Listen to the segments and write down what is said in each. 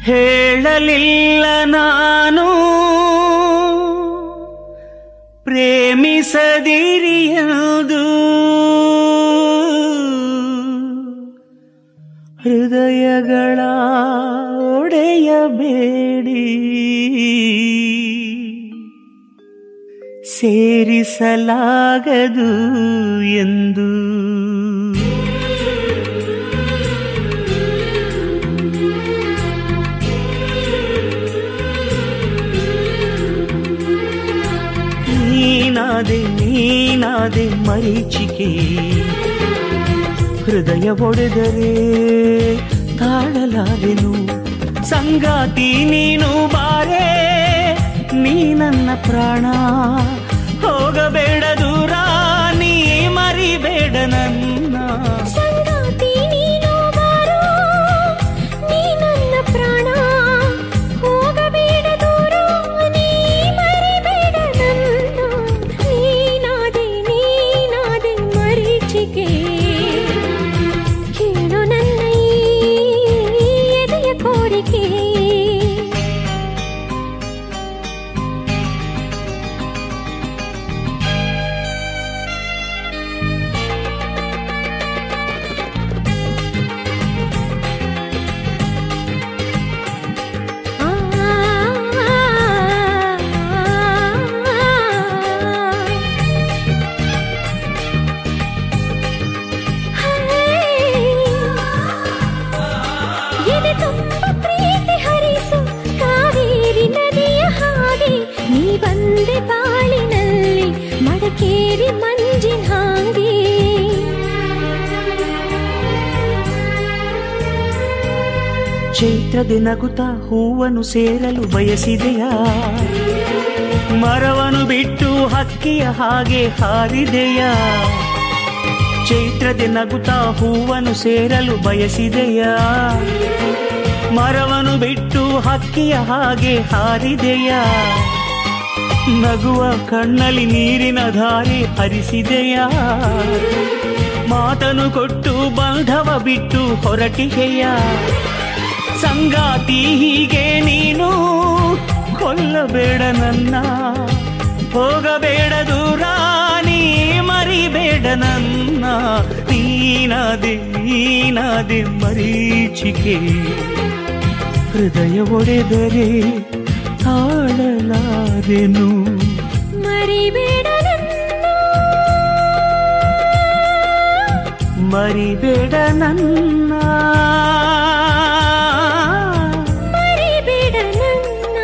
ಹೇಳಲಿಲ್ಲ ನಾನು ಪ್ರೇಮಿಸದಿರಿಯದು ಹೃದಯಗಳ ಒಡೆಯಬೇಡಿ ಸೇರಿಸಲಾಗದು ಎಂದು ನೀನಾದೆ ನೀನಾದೆ ಮರೀಚಿಕೆ ಹೃದಯ ಒಡೆದರೆ ತಾಳಲಾರೆನು ಸಂಗಾತಿ ನೀನು ಬಾರೆ ನೀ ನನ್ನ ಪ್ರಾಣ ಹೋಗಬೇಡ ದೂರ ನೀ ಮರಿಬೇಡ ನನ್ನ ಸಂಗಾತಿ ನೀನು ಬಾರೋ ನೀ ನನ್ನ ಪ್ರಾಣ ಹೋಗಬೇಡ ದೂರ ನೀ ಮರಿಬೇಡ ನನ್ನ ನೀನಾದೆ ನೀನಾದೆ ಮರೀಚಿಕೆ ಕೇಳು ನನ್ನ ಈ ಎದೆಯ ಕೋರಿಕೆ ಎದೆ ತುಂಬ ಪ್ರೀತಿ ಹರಿಸು ಕಾವೇರಿ ನದಿಯ ಹಾಗೆ ನೀ ಬಂದೆ ಬಾಳಿನಲ್ಲಿ ಮಡಕೇರಿ ಮಂಜಿನ ಹಾಗೆ ಚೈತ್ರದ ನಗುತ್ತ ಹೂವನ್ನು ಸೇರಲು ಬಯಸಿದೆಯಾ ಮರವನ್ನು ಬಿಟ್ಟು ಹಕ್ಕಿಯ ಹಾಗೆ ಹಾರಿದೆಯಾ ಚೈತ್ರದ ನಗುತ್ತ ಹೂವನ್ನು ಸೇರಲು ಬಯಸಿದೆಯಾ ಮರವನ್ನು ಬಿಟ್ಟು ಹಕ್ಕಿಯ ಹಾಗೆ ಹಾರಿದೆಯಾ ನಗುವ ಕಣ್ಣಲ್ಲಿ ನೀರಿನ ಧಾರೆ ಹರಿಸಿದೆಯಾ ಮಾತನು ಕೊಟ್ಟು ಬಾಂಧವ ಬಿಟ್ಟು ಹೊರಟಿಗೆಯ ಸಂಗಾತಿ ಹೀಗೆ ನೀನು ಕೊಲ್ಲಬೇಡ ನನ್ನ ಹೋಗಬೇಡ ದೂರ ನೀ ಮರಿಬೇಡ ನನ್ನ ನೀನಾದೆ ನೀನಾದೆ ಮರೀಚಿಕೆ ಹೃದಯ ಒಡೆದರೆ ತಾಳಲಾರೆನು ಮರಿಬೇಡ ನನ್ನ ಮರಿಬೇಡ ನನ್ನ ಮರಿಬೇಡ ನನ್ನ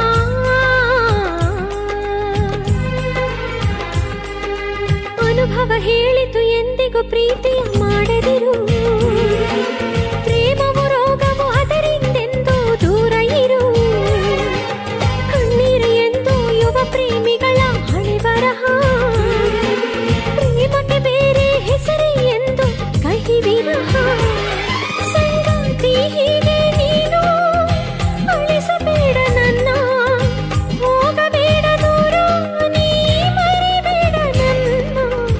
ಅನುಭವ ಹೇಳಿತು ಎಂದಿಗೂ ಪ್ರೀತಿಯ ಮಾಡದಿರು ಪ್ರೇಮವು ರೋಗವು ಅದರಿಂದೆಂದು ದೂರ ಇರು ಕಣ್ಣೀರು ಎಂದು ಯುವ ಪ್ರೇಮಿಗಳ ಹಣೆ ಬರಹ ಪ್ರೇಮಕ್ಕೆ ಬೇರೆ ಹೆಸರೇ ಎಂದು ಕಹಿ ವಿರಹ ಸಂಗಾತಿ ಹೀಗೆ ನೀನು ಅಳಿಸಬೇಡ ನನ್ನ ಹೋಗಬೇಡ ದೂರ ನೀ ಮರಿಬೇಡ ನನ್ನ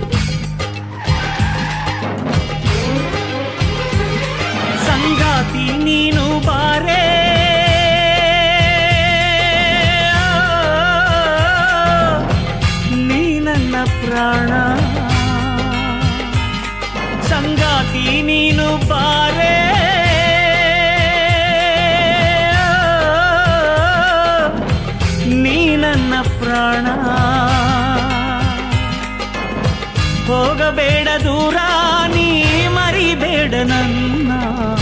ಸಂಗಾತಿ ನೀನು ಬಾರೆ ನೀ ನನ್ನ ಪ್ರಾಣ ಸಂಗಾತಿ ನೀನು ಬಾರೆ ನೀ ನನ್ನ ಪ್ರಾಣ ಹೋಗಬೇಡ ದೂರ ನೀ ಮರಿಬೇಡ ನನ್ನ